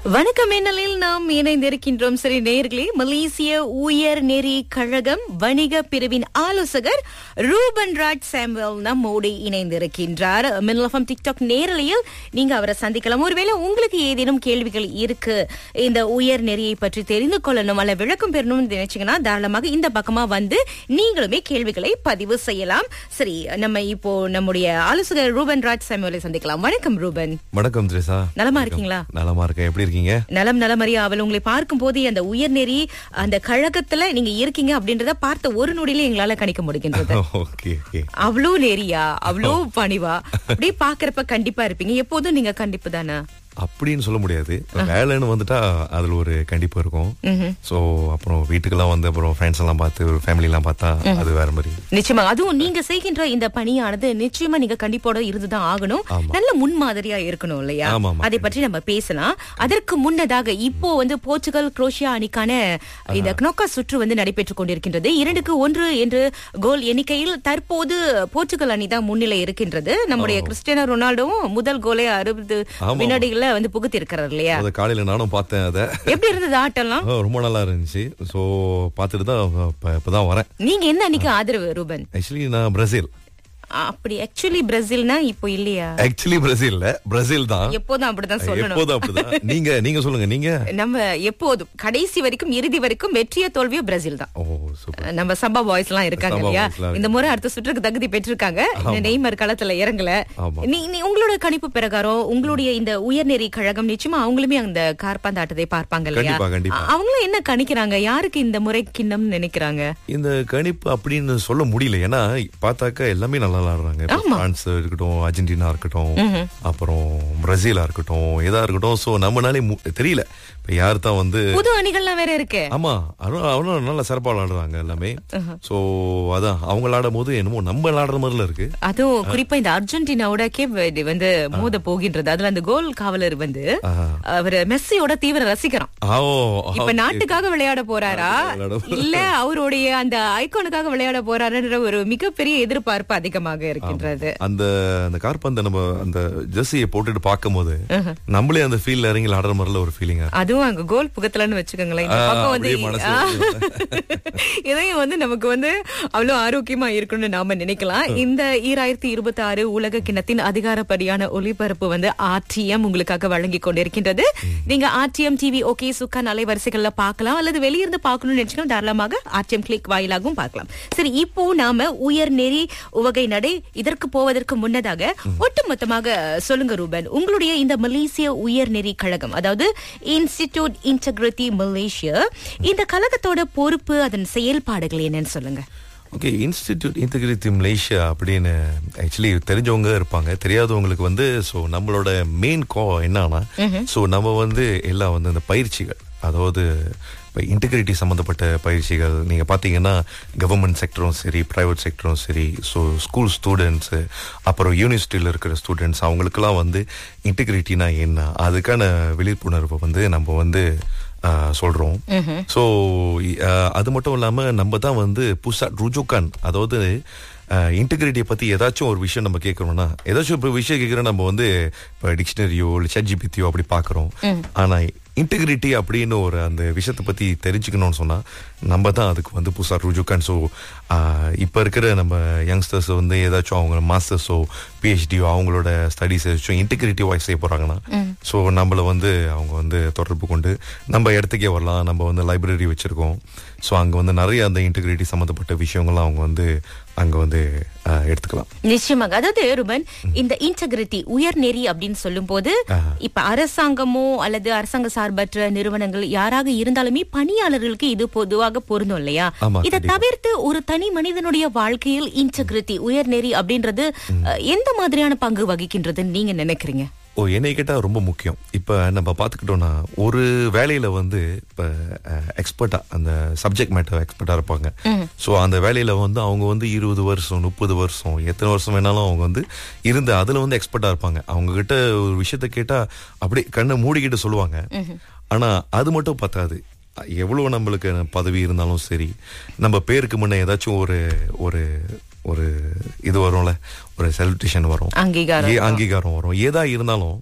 வணக்கம் மின்னலில் நாம் இணைந்திருக்கின்றோம் சரி நேயர்களே மலேசிய உயர் நெறி கழகம் வணிக பிரிவின் ஆலோசகர் ரூபன் ராஜ் சாமுவேல் நம்மோடு இணைந்திருக்கின்றார் மின்னலஃபம் டிக்டாக் நேரலையில் நீங்க அவரை சந்திக்கலாம் ஒருவேளை உங்களுக்கு ஏதேனும் கேள்விகள் இருக்கு இந்த உயர் நெறியை பற்றி தெரிந்து கொள்ளணும் அல்ல விளக்கம் பெறணும்னு நினைச்சீங்கன்னா தாராளமாக இந்த பக்கமா வந்து நீங்களுமே கேள்விகளை பதிவு செய்யலாம் சரி நம்ம இப்போ நம்முடைய ஆலோசகர் ரூபன் ராஜ் சாமுவேலை சந்திக்கலாம் வணக்கம் ரூபன் வணக்கம் திரேசா நலமா இருக்கீங்களா நலமா இருக்கேன் எப்படி இருக்கீங்க நலம் நலமறியா அவள் உங்களை பார்க்கும் போது அந்த உயர்நெறி அந்த கழகத்துல நீங்க இருக்கீங்க அப்படின்றத பார்த்த ஒரு நொடியில எங்களால கணிக்க முடிகின்றது ஓகே ஓகே அவ்வளோ நெறியா அவ்வளோ பணிவா அப்படியே பாக்குறப்ப கண்டிப்பா இருப்பீங்க எப்போதும் நீங்க கண்டிப்பு தானே அப்படின்னு சொல்ல முடியாது வேலைன்னு வந்துட்டா அதுல ஒரு கண்டிப்பு இருக்கும் சோ அப்புறம் வீட்டுக்கெல்லாம் வந்து அப்புறம் ஃப்ரெண்ட்ஸ் எல்லாம் பார்த்து ஒரு ஃபேமிலி எல்லாம் பார்த்தா அது வேற மாதிரி நிச்சயமா அதுவும் நீங்க செய்கின்ற இந்த பணியானது நிச்சயமா நீங்க கண்டிப்போட இருந்துதான் ஆகணும் நல்ல முன்மாதிரியா இருக்கணும் இல்லையா ஆமா, ஆமா. அதை பற்றி நம்ம பேசலாம் அதற்கு முன்னதாக இப்போ வந்து போர்ச்சுகல் குரோஷியா அணிக்கான இந்த knockout சுற்று வந்து நடைபெற்றுக் கொண்டிருக்கின்றது இரண்டுக்கு ஒன்று என்று கோல் எண்ணிக்கையில் தற்போது போர்ச்சுகல் அணி தான் முன்னிலை இருக்கின்றது நம்முடைய கிறிஸ்டியானோ ரொனால்டோவும் முதல் கோலை அறுபது ஆமா. வினாடிகள்ல வந்து புகுத்தி இருக்கிறார் இல்லையா அத காலையில நானும் பார்த்தேன் அதை எப்படி இருந்தது ஆட்டம்லாம் ரொம்ப நல்லா இருந்துச்சு சோ பார்த்துட்டு தான் இப்ப- இப்பதான் வரேன் நீங்க என்ன அன்னைக்கு ஆதரவு ரூபன் ஆக்சுவலி நான் பிரேசில் அப்படி ஆக்சுவலி பிரேசில்னா இப்போ இல்லையா ஆக்சுவலி பிரேசில் இல்ல பிரேசில் தான் எப்போதும் அப்படிதான் சொல்லணும் எப்போதும் அப்படிதான் நீங்க நீங்க சொல்லுங்க நீங்க நம்ம எப்போதும் கடைசி வரைக்கும் இறுதி வரைக்கும் வெற்றியோ தோல்வியோ பிரேசில் தான் ஓ சூப்பர் நம்ம சம்பா பாய்ஸ் எல்லாம் இருக்காங்க சம்பா இல்லையா boys எல்லாம் இந்த முறை அடுத்த சுற்றுக்கு தகுதி பெற்றிருக்காங்க இந்த நெய்மர் களத்துல இறங்கல ஆமா. நீ நீ உங்களோட கணிப்பு பிரகாரம் உங்களுடைய இந்த உயர்நெறி கழகம் நிச்சயமா அவங்களுமே அந்த கார்பந்து ஆட்டத்தை பார்ப்பாங்க இல்லையா கண்டிப்பா, கண்டிப்பா. அ- அவங்களும் என்ன கணிக்கிறாங்க யாருக்கு இந்த முறை கிண்ணம்னு நினைக்கிறாங்க இந்த கணிப்பு அப்படின்னு சொல்ல முடியல ஏன்னா பார்த்தாக்கா எல்லாமே நல்லா விளாடுறாங்க இப்ப பிரான்ஸ் இருக்கட்டும் அர்ஜென்டினா இருக்கட்டும் அப்புறம் பிரேசிலா இருக்கட்டும் எதா இருக்கட்டும் சோ நம்மனாலே மு- தெரியல இப்ப யார் தான் வந்து புது அணிகள்லாம் வேற இருக்கு ஆமா அவனும் அவனும் நல்ல சிறப்பா விளாடுறாங்க எல்லாமே சோ அதான் அவங்க விளாடும் போது என்னமோ நம்ம விளாடுற மாதிரில இருக்கு அதுவும் குறிப்பா இந்த அர்ஜென்டினாவோட கேப் வெர்டி வந்து மோத போகின்றது அதுல அந்த கோல் காவலர் வந்து ஆஹா. அவர் மெஸ்ஸியோட தீவிர ரசிகராம் ஆ, ஓ, இப்ப okay. நாட்டுக்காக விளையாட போறாரா விளையாட இல்ல அவருடைய அந்த ஐகானுக்காக விளையாட போறாருன்ற ஒரு மிகப்பெரிய எதிர்பார்ப்பு அதிகமாக இருக்கின்றது அந்த அந்த கார்பந்த நம்ம அந்த ஜெர்சியை போட்டுட்டு பார்க்கும்போது நம்மளே அந்த ஃபீல்ல இறங்கி விளாடுற மாதிரில ஒரு ஃபீலிங்கா அதுவும் அங்க கோல் புகத்தலன்னு வச்சுக்கோங்களேன் இந்த ஆ, பக்கம் வந்து அப்படியே மனசு ஆ. இதையும் வந்து நமக்கு வந்து அவ்வளவு ஆரோக்கியமா இருக்கணும்னு நாம நினைக்கலாம் இந்த ஈராயிரத்தி இருபத்தி ஆறு உலக கிண்ணத்தின் அதிகாரப்படியான ஒளிபரப்பு வந்து ஆர்டிஎம் உங்களுக்காக வழங்கி கொண்டிருக்கின்றது நீங்க ஆர்டிஎம் டிவி ஓகே சுக்கான் அலைவரிசைகள்ல பார்க்கலாம் அல்லது வெளியிருந்து பார்க்கணும்னு நினைச்சீங்கன்னா தாராளமாக ஆர்டிஎம் கிளிக் வாயிலாகவும் பார்க்கலாம் சரி இப்போ நாம உயர் நெறி உவகை நடை இதற்கு போவதற்கு முன்னதாக ஒட்டுமொத்தமாக சொல்லுங்க ரூபன் உங்களுடைய இந்த மலேசிய உயர்நெறி கழகம் அதாவது இன்ஸ்டிடியூட் இன்டெகிரிட்டி மலேசியா இந்த கழகத்தோட பொறுப்பு அதன் செயல்பாடுகள் என்னன்னு சொல்லுங்க ஓகே இன்ஸ்டிடியூட் இன்டெகிரிட்டி மலேசியா அப்படின்னு ஆக்சுவலி தெரிஞ்சவங்க இருப்பாங்க தெரியாதவங்களுக்கு வந்து ஸோ நம்மளோட மெயின் கோ என்னன்னா ஸோ நம்ம வந்து எல்லாம் வந்து இந்த பயிற்சிகள் அதாவது இப்போ இன்டெகிரிட்டி சம்மந்தப்பட்ட பயிற்சிகள் நீங்கள் பார்த்தீங்கன்னா கவர்மெண்ட் செக்டரும் சரி ப்ரைவேட் செக்டரும் சரி ஸோ ஸ்கூல் ஸ்டூடெண்ட்ஸு அப்புறம் யூனிவர்சிட்டியில் இருக்கிற ஸ்டூடெண்ட்ஸ் அவங்களுக்கெல்லாம் வந்து இன்டெகிரிட்டினா என்ன அதுக்கான விழிப்புணர்வை வந்து நம்ம வந்து ஆஹ், சொல்றோம் ஸோ அது மட்டும் இல்லாம நம்ம தான் வந்து புதுசா ருஜுகான் அதாவது இன்டெகிரிட்டியை பத்தி ஏதாச்சும் ஒரு விஷயம் நம்ம கேட்கறோம்னா ஏதாச்சும் இப்போ விஷயம் கேட்குறோம் நம்ம வந்து இப்போ டிக்ஷனரியோ இல்லை சட்ஜிபித்தியோ அப்படி பார்க்குறோம் ஆனா இன்டெகிரிட்டி அப்படின்னு ஒரு அந்த விஷயத்தை பத்தி தெரிஞ்சுக்கணும்னு சொன்னா நம்ம தான் அதுக்கு வந்து புதுசா ருஜுகான் ஸோ இப்போ இருக்கிற நம்ம யங்ஸ்டர்ஸ் வந்து ஏதாச்சும் அவங்க மாஸ்டர்ஸோ பிஹெச்டியோ அவங்களோட ஸ்டடீஸ் ஏதாச்சும் இன்டெகிரிட்டி வாய்ஸ் செய்ய போறாங்கன்னா ஸோ நம்மள வந்து அவங்க வந்து தொடர்பு கொண்டு நம்ம இடத்துக்கே வரலாம் நம்ம வந்து லைப்ரரி வச்சிருக்கோம் ஸோ அங்க வந்து நிறைய அந்த இன்டெகிரிட்டி சம்மந்தப்பட்ட விஷயங்கள்லாம் அவங்க வந்து அங்க வந்து ஆஹ், எடுத்துக்கலாம் நிச்சயமாக அதாவது ரூபன் இந்த இன்டெகிரிட்டி உயர்நெறி அப்படின்னு சொல்லும் போது இப்ப அரசாங்கமோ அல்லது அரசாங்க சார்பற்ற நிறுவனங்கள் யாராக இருந்தாலுமே பணியாளர்களுக்கு இது பொதுவாக பொருந்தும் இல்லையா ஆமா, இதை கண்டிப்பா. தவிர்த்து ஒரு தனி மனிதனுடைய வாழ்க்கையில் இன்டெகிரிட்டி உயர்நெறி அப்படின்றது அஹ், எந்த மாதிரியான பங்கு வகிக்கின்றதுன்னு நீங்க நினைக்கிறீங்க ஓ என்னை கேட்டா ரொம்ப முக்கியம் இப்ப நம்ம பாத்துக்கிட்டோம்னா ஒரு வேலையில வந்து இப்ப எக்ஸ்பர்ட்டா அந்த சப்ஜெக்ட் மேட்டர் எக்ஸ்பர்ட்டா இருப்பாங்க சோ அந்த வேலையில வந்து அவங்க வந்து இருபது வருஷம் முப்பது வருஷம் எத்தனை வருஷம் வேணாலும் அவங்க வந்து இருந்து அதுல வந்து எக்ஸ்பர்ட்டா இருப்பாங்க அவங்க கிட்ட ஒரு விஷயத்த கேட்டா அப்படியே கண்ணை மூடிக்கிட்டு சொல்லுவாங்க ஆனா அது மட்டும் பத்தாது எவ்வளவு நம்மளுக்கு பதவி இருந்தாலும் சரி நம்ம பேருக்கு முன்ன ஏதாச்சும் ஒரு ஒரு ஒரு இது வரும்ல ஒரு செலிப்ரேஷன் வரும் அங்கீகாரம் ஏ- அங்கீகாரம் வரும் ஏதா இருந்தாலும்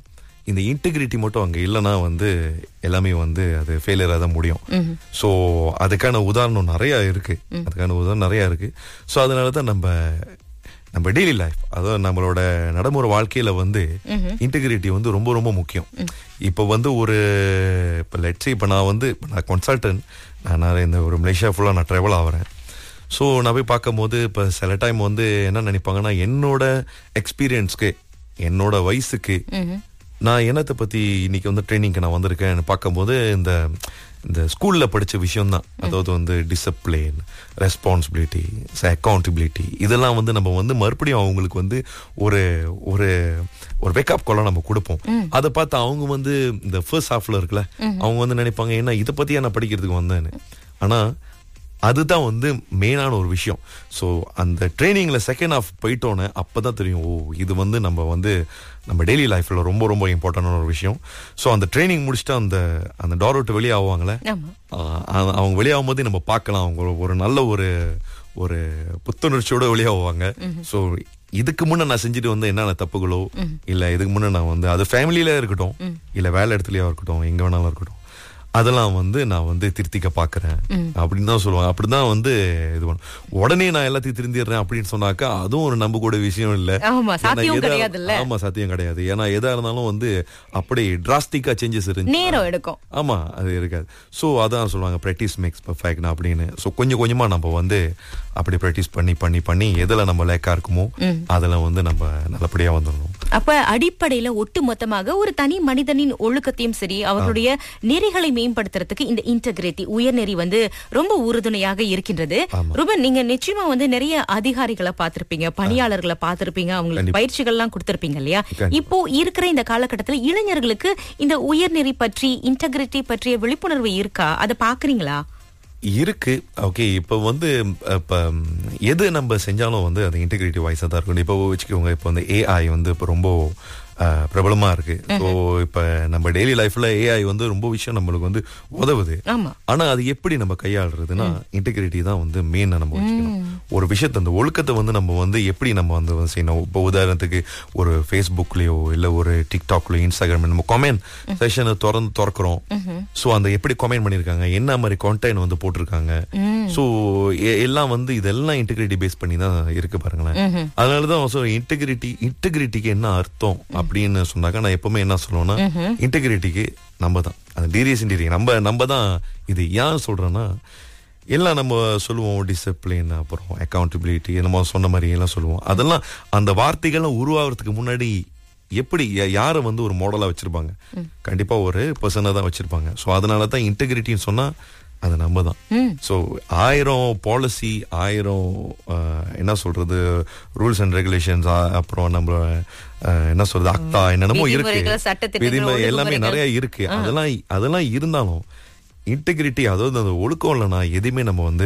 இந்த இன்டெகிரிட்டி மட்டும் அங்க இல்லைன்னா வந்து எல்லாமே வந்து அது ஃபெயிலியரா தான் முடியும் ஸோ அதுக்கான உதாரணம் நிறைய இருக்கு அதுக்கான உதாரணம் நிறைய இருக்கு ஸோ அதனால தான் நம்ம நம்ம டெய்லி லைஃப் அதாவது நம்மளோட நடைமுறை வாழ்க்கையில வந்து இன்டெகிரிட்டி வந்து ரொம்ப ரொம்ப முக்கியம் இப்போ வந்து ஒரு இப்போ லெட்ஸ் இப்போ நான் வந்து இப்ப நான் கன்சல்டன்ட் நான் நிறைய இந்த ஒரு மலேசியா ஃபுல்லாக நான் ட்ராவல் ஆகிறேன் ஸோ நான் போய் பார்க்கும்போது இப்போ சில டைம் வந்து என்ன நினைப்பாங்கன்னா என்னோட எக்ஸ்பீரியன்ஸ்க்கு என்னோட வயசுக்கு நான் என்னத்தை பத்தி இன்னைக்கு வந்து ட்ரைனிங்க்கு நான் வந்திருக்கேன் பார்க்கும்போது இந்த இந்த ஸ்கூல்ல படிச்ச விஷயம் தான் அதாவது வந்து டிசிப்ளின் ரெஸ்பான்சிபிலிட்டி அக்கௌண்டபிலிட்டி இதெல்லாம் வந்து நம்ம வந்து மறுபடியும் அவங்களுக்கு வந்து ஒரு ஒரு ஒரு வேக்கப் காலம் நம்ம கொடுப்போம் அதை பார்த்து அவங்க வந்து இந்த ஃபர்ஸ்ட் ஹாஃப்ல இருக்குல்ல அவங்க வந்து நினைப்பாங்க என்ன இதை பத்தியா நான் படிக்கிறதுக்கு வந்தேன்னு ஆனா அதுதான் வந்து மெயினான ஒரு விஷயம் ஸோ அந்த ட்ரைனிங்ல செகண்ட் ஹாஃப் போயிட்டோன்னே அப்பதான் தெரியும் ஓ இது வந்து நம்ம வந்து நம்ம டெய்லி லைஃப்ல ரொம்ப ரொம்ப இம்பார்ட்டன்டான ஒரு விஷயம் ஸோ அந்த ட்ரைனிங் முடிச்சுட்டு அந்த அந்த டோர் விட்டு வெளியே ஆவாங்களே ஆமா ஆஹ் அது- அவங்க வெளியாகும் போது நம்ம பார்க்கலாம் அவங்க ஒரு- ஒரு நல்ல ஒரு ஒரு புத்துணர்ச்சியோட வெளியாகுவாங்க ஸோ இதுக்கு முன்ன நான் செஞ்சுட்டு வந்த என்னென்ன தப்புகளோ இல்ல இதுக்கு முன்ன நான் வந்து அது ஃபேமிலியில இருக்கட்டும் இல்ல வேலை இடத்துலயா இருக்கட்டும் எங்க வேணாலும் இருக்கட்டும் அதெல்லாம் வந்து நான் வந்து திருத்திக்க பாக்குறேன் அப்படின்னு தான் சொல்லுவாங்க அப்படிதான் வந்து இது பண்ணும் உடனே நான் எல்லாத்தையும் திருந்திடுறேன் அப்படின்னு சொன்னாக்கா அதுவும் ஒரு நம்ப கூட விஷயம் இல்ல ஆமா, ஏன்னா சாத்தியம் எதா- கிடையாதுல்ல. ஆமா சாத்தியம் கிடையாது ஏன்னா எதா இருந்தாலும் வந்து அப்படி டிராஸ்டிக்கா சேஞ்சஸ் இருந்துச்சு நேரம் எடுக்கும் ஆமா அது இருக்காது ஸோ அதான் சொல்லுவாங்க ப்ராக்டிஸ் மேக்ஸ் பர்ஃபெக்ட் அப்படின்னு ஸோ கொஞ்சம் கொஞ்சமா நம்ம வந்து அப்படி ப்ராக்டிஸ் பண்ணி பண்ணி பண்ணி எதுல நம்ம லேக்கா இருக்குமோ அதுல வந்து நம்ம நல்லபடியா வந்துடணும் அப்ப அடிப்படையில ஒட்டு மொத்தமாக ஒரு தனி மனிதனின் ஒழுக்கத்தையும் சரி அவர்களுடைய நெறிகளை மேம்படுத்துறதுக்கு இந்த இன்டெகிரிட்டி உயர்நெறி வந்து ரொம்ப உறுதுணையாக இருக்கின்றது ரூபன் நீங்க நிச்சயமா வந்து நிறைய அதிகாரிகளை பார்த்திருப்பீங்க பணியாளர்களை பார்த்திருப்பீங்க அவங்களுக்கு பயிற்சிகள் எல்லாம் கொடுத்திருப்பீங்க இல்லையா இப்போ இருக்கிற இந்த காலகட்டத்துல இளைஞர்களுக்கு இந்த உயர்நெறி பற்றி இன்டெகிரிட்டி பற்றிய விழிப்புணர்வு இருக்கா அதை பாக்குறீங்களா இருக்கு ஓகே இப்போ வந்து இப்போ எது நம்ம செஞ்சாலும் வந்து அது இன்டெகிரிட்டி வாய்ஸாக தான் இருக்கணும் இப்போ வச்சுக்கோங்க இப்போ வந்து ஏஐ வந்து இப்போ ரொம்ப அஹ், பிரபலமா இருக்கு ஸோ இப்போ நம்ம டெய்லி லைஃப்ல ஏஐ வந்து ரொம்ப விஷயம் நம்மளுக்கு வந்து உதவுது ஆமா ஆனா அது எப்படி நம்ம கையாளுறதுன்னா இன்டெகிரிட்டி தான் வந்து மெயினா நம்ம வச்சுக்கணும் ஒரு விஷயத்தை அந்த ஒழுக்கத்தை வந்து நம்ம வந்து எப்படி நம்ம வந்து வந்து செய்யணும் இப்போ உதாரணத்துக்கு ஒரு ஃபேஸ்புக்லயோ இல்ல ஒரு டிக்டாக்லயோ இன்ஸ்டாகிராம் நம்ம கமெண்ட் செஷனை திறந்து திறக்கிறோம் சோ அந்த எப்படி கமெண்ட் பண்ணிருக்காங்க என்ன மாதிரி கான்டென்ட் வந்து போட்டிருக்காங்க சோ எல்லாம் வந்து இதெல்லாம் இன்டெகிரிட்டி பேஸ் பண்ணி தான் இருக்கு பாருங்களேன் அதனாலதான் ஸோ இன்டெகிரிட்டி இன்டெகிரிட்டிக்கு என்ன அர்த்தம் அப்படின்னு சொன்னாக்கா நான் எப்பவுமே என்ன சொல்லுவேன்னா இன்டெகிரிட்டிக்கு நம்ம தான் அந்த டீரியஸ் இன்டீரியர் நம்ம நம்ம தான் இது ஏன் சொல்றேன்னா எல்லாம் நம்ம சொல்லுவோம் டிசிப்ளின் அப்புறம் அக்கௌண்டபிலிட்டி நம்ம சொன்ன மாதிரி எல்லாம் சொல்லுவோம் அதெல்லாம் அந்த வார்த்தைகள்லாம் உருவாகிறதுக்கு முன்னாடி எப்படி யா- யாரை வந்து ஒரு மாடலா வச்சிருப்பாங்க கண்டிப்பா ஒரு பர்சனை தான் வச்சிருப்பாங்க ஸோ அதனால தான் இன்டெகிரிட்டின்னு சொன்னா அது நம்ம தான் ஸோ ஆயிரம் பாலிசி ஆயிரம் அஹ், என்ன சொல்றது ரூல்ஸ் அண்ட் ரெகுலேஷன்ஸ் அப்புறம் நம்ம அஹ், என்ன சொல்றது அக்டா என்னென்னமோ இருக்கு விதிமுறைகள், சட்டத்திட்டங்கள், விதிமுறை எல்லாமே ஒழுங்குமுறைகள். நிறைய இருக்கு அதெல்லாம் அதெல்லாம் இருந்தாலும் இன்டெகிரிட்டி அதாவது அந்த ஒழுக்கம் இல்லைன்னா எதையுமே நம்ம வந்து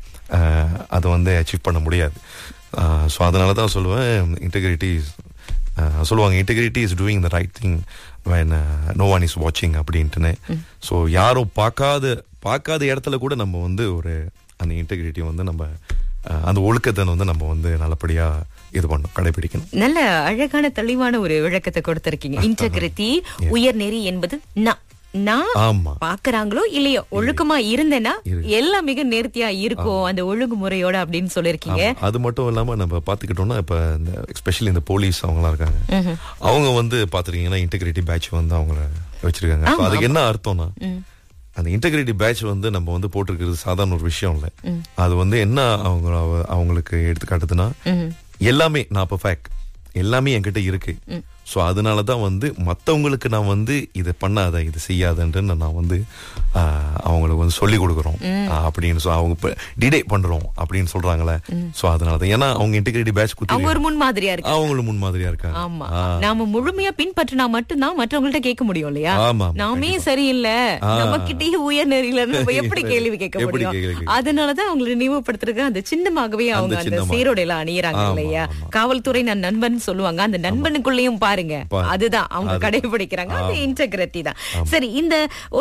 அஹ், அதை வந்து அச்சீவ் பண்ண முடியாது ஸோ அதனால தான் சொல்லுவேன் இன்டெகிரிட்டி சொல்லுவாங்க integrity is doing the right thing when no one is வாட்சிங் அப்படின்ட்டுன்னு ஸோ யாரும் பார்க்காத பார்க்காத இடத்துல கூட நம்ம வந்து ஒரு அந்த இன்டெகிரிட்டி வந்து நம்ம அஹ், அந்த ஒழுக்கத்தை வந்து நம்ம வந்து நல்லபடியா இது பண்ணணும் கடைபிடிக்கணும் நல்ல அழகான தெளிவான ஒரு விளக்கத்தை கொடுத்திருக்கீங்க இன்டெகிரிட்டி உயர்நெறி என்பது நான் நான் ஆமா பாக்குறாங்களோ இல்லையோ ஒழுக்கமா இருந்தேன்னா எல்லாம் மிக நேர்த்தியா இருக்கும் அந்த ஒழுங்குமுறையோட அப்படின்னு சொல்லிருக்கீங்க ஆமா. அது மட்டும் இல்லாம நம்ம பாத்துக்கிட்டோம்னா இப்ப இந்த எஸ்பெஷலி இந்த போலீஸ் அவங்கலாம் இருக்காங்க அவங்க வந்து பாத்துருக்கீங்கன்னா இன்டெகிரிட்டி பேட்ச் வந்து அவங்கள வச்சிருக்காங்க So அதுக்கு என்ன அர்த்தம்னா அந்த இன்டெகிரிட்டி பேட்ச் வந்து நம்ம வந்து போட்டிருக்கிறது சாதாரண ஒரு விஷயம் இல்ல அது வந்து என்ன அவங்க அவங்களுக்கு எடுத்துக்காட்டுதுன்னா எல்லாமே நான் பர்ஃபெக்ட் எல்லாமே என்கிட்ட இருக்கு சோ அதனால தான் வந்து மத்தவங்களுக்கு நான் வந்து இதை பண்ணாத இது செய்யாதன்ட்டு நான் வந்து ஆஹ், அவங்களுக்கு வந்து சொல்லி கொடுக்குறோம் ஆஹ், அப்படின்னு சொ- அவங்க டிடே பண்றோம் அப்படின்னு சொல்றாங்களே சோ அதனால தான் ஏன்னா அவங்க இன்டெகிரிட்டி பேட்ச் அவங்க குத்தி ஒரு முன் மாதிரியா இருக்கு அவங்களும் முன் மாதிரியா இருக்காங்க ஆமா நாம முழுமையா பின்பற்றினா மட்டும்தான் மற்றவங்கள்ட்ட கேட்க முடியும் இல்லையா ஆமா, ஆமா, நாமே சரியில்லை நம்ம கிட்டயே உயர்நெறியில நம்ம எப்படி கேள்வி கேட்க எப்படி முடியும் கேள்வி கேட்க அதனாலதான் அவங்களை நினைவுபடுத்துறதுக்கு அந்த சின்னமாகவே அவங்க அந்த சின்னமா. சீரோட எல்லாம் அணியறாங்க ஆமா, இல்லையா ஆமா. காவல்துறை நான் நண்பன் சொல்லுவாங்க அந்த நண்பனுக்குள்ளேயும் பாருங்க பாரு. அதுதான் அவங்க கடைபிடிக்கிறாங்க அந்த இன்டெகிரிட்டி தான் சரி இந்த ஒட்டு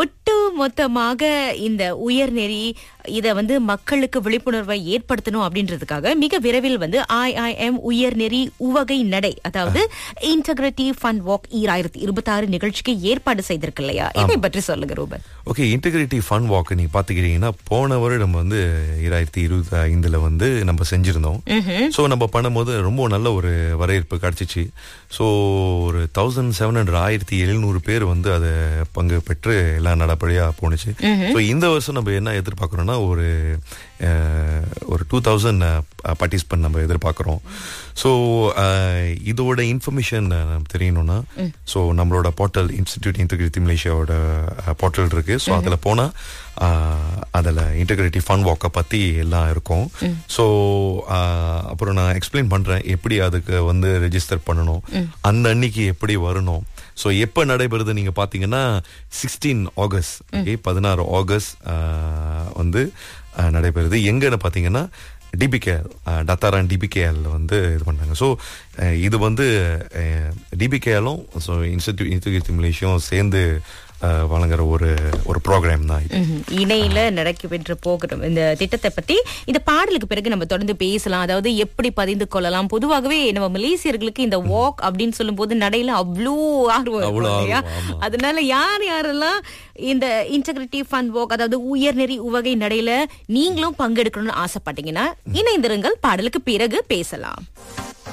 மொத்தமாக இந்த உயர்நெறி இத வந்து மக்களுக்கு விழிப்புணர்வை ஏற்படுத்தணும் அப்படின்றதுக்காக மிக விரைவில் வந்து ஐஐஎம் உயர்நெறி உவகை நடை அதாவது இன்டகிரிட்டி ஃபன் வாக் ஈராயிரத்தி இருபத்தி ஆறு நிகழ்ச்சிக்கு ஏற்பாடு செய்திருக்கு இல்லையா இதை பற்றி சொல்லுங்க Ruban okay integrity fun walk நீங்க பாத்துக்கிட்டீங்கன்னா போன வருடம் வந்து இரண்டாயிரத்தி இருபத்தி ஐந்துல வந்து நம்ம செஞ்சிருந்தோம் ஸோ நம்ம பண்ணும்போது ரொம்ப நல்ல ஒரு வரவேற்பு கிடைச்சிச்சு ஸோ ஒரு தௌசண்ட் செவன் ஹண்ட்ரட் ஆயிரத்தி எழுநூறு பேர் வந்து அதை பங்கு பெற்று எல்லாம் நடப்படியா போணுச்சு ஸோ இந்த வருஷம் நம்ம என்ன எதிர்பார்க்குறோம்னா ஒரு அஹ், ஒரு டூ தௌசண்ட் பார்ட்டிசிபென்ட் நம்ம எதிர்பார்க்குறோம் ஸோ இதோட இன்ஃபர்மேஷன் தெரியணும்னா ஸோ நம்மளோட போர்ட்டல் இன்ஸ்டிடியூட் இன்டெகிரிட்டி மலேசியாவோட போர்ட்டல் இருக்கு ஸோ அதில் போனால் அதில் இன்டெகிரிட்டி ஃபன் வாக்கை பற்றி எல்லாம் இருக்கும் ஸோ அப்புறம் நான் எக்ஸ்பிளைன் பண்ணுறேன் எப்படி அதுக்கு வந்து ரெஜிஸ்டர் பண்ணணும் அந்த அன்னைக்கு எப்படி வரணும் ஸோ எப்போ நடைபெறுது நீங்கள் பார்த்தீங்கன்னா சிக்ஸ்டீன் ஆகஸ்ட் ஓகே பதினாறு ஆகஸ்ட் வந்து ஆஹ், நடைபெறுது எங்கன்னு பார்த்தீங்கன்னா டிபிகேஎல் டத்தாரான் டிபிகேஎல் வந்து இது பண்ணாங்க ஸோ இது வந்து டிபிகேஎலும் ஸோ இன்ஸ்டிடியூட் இன்ஸ்டிடியூட் மலேசியும் சேர்ந்து ஆஹ், வழங்குற ஒரு ஒரு ப்ரோக்ராம் தான் இது ம்ஹும். இணையில நடக்கின்ற போகிறோம் இந்த திட்டத்தை பத்தி இந்த பாடலுக்கு பிறகு நம்ம தொடர்ந்து பேசலாம் அதாவது எப்படி பதிந்து கொள்ளலாம் பொதுவாகவே நம்ம மலேசியர்களுக்கு இந்த வாக் அப்படின்னு சொல்லும்போது நடையில அவ்வளோ ஆர்வம் இருக்கும் அவ்வளோ இல்லையா ஆர்வம், ஆமா. அதனால யார் யாரெல்லாம் இந்த இன்டெகிரிட்டி ஃபன் வாக் அதாவது உயர்நெறி உவகை நடையில நீங்களும் பங்கெடுக்கணும்னு ஆசைப்பட்டீங்கன்னா இணைந்திருங்கள் பாடலுக்கு பிறகு பேசலாம்